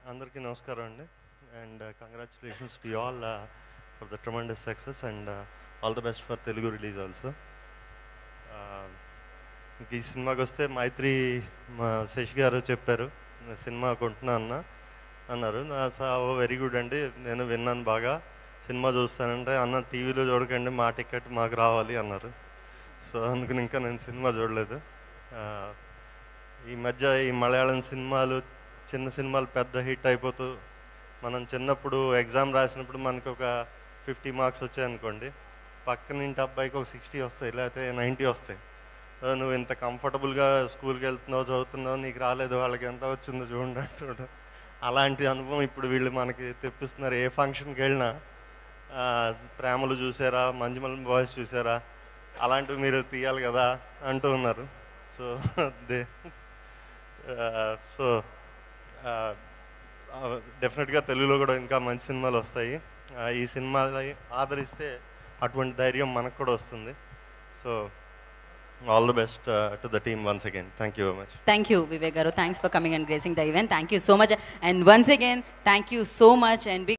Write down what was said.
అందరికీ నమస్కారం అండి and congratulations to all for the tremendous success and all the best for Telugu release also ఇంక ఈ సినిమాకి వస్తే మైత్రి మా శశి గారు చెప్పారు "నేను సినిమా కొంటున్నా అన్న అన్నారు వెరీ గుడ్ అండి నేను విన్నాను బాగా సినిమా చూస్తానంటే అన్న టీవీలో చూడకండి మా టికెట్ మాకు రావాలి అన్నారు సో అందుకని ఇంకా నేను సినిమా చూడలేదు ఆ, ఈ మధ్య ఈ మలయాళం సినిమాలు చిన్న సినిమాలు పెద్ద హిట్ అయిపోతూ మనం చిన్నప్పుడు ఎగ్జామ్ రాసినప్పుడు మనకు ఒక ఫిఫ్టీ మార్క్స్ వచ్చాయనుకోండి పక్కన ఇంటి అబ్బాయికి ఒక సిక్స్టీ వస్తాయి లేకపోతే నైంటీ వస్తాయి సో నువ్వు ఇంత కంఫర్టబుల్గా స్కూల్కి వెళ్తున్నావు చదువుతున్నావు నీకు రాలేదు వాళ్ళకి ఎంత వచ్చిందో చూడండి అంటుంటారు అలాంటి అనుభవం ఇప్పుడు వీళ్ళు మనకి తెప్పిస్తున్నారు ఏ ఫంక్షన్కి వెళ్ళినా ఆ, ప్రేమలు చూసారా మంజుమల్ బాయ్స్ చూసారా అలాంటివి మీరు తీయాలి కదా అంటూ ఉన్నారు సో దే సో డెఫినెట్గా తెలుగులో కూడా ఇంకా మంచి సినిమాలు వస్తాయి ఆ, ఈ సినిమా ఆదరిస్తే అటువంటి ధైర్యం మనకు కూడా వస్తుంది so all the best to the team once again thank you very much Thank you, Vivek Garu. Thanks for coming and gracing the event. Thank you so much. And once again, thank you so much. And big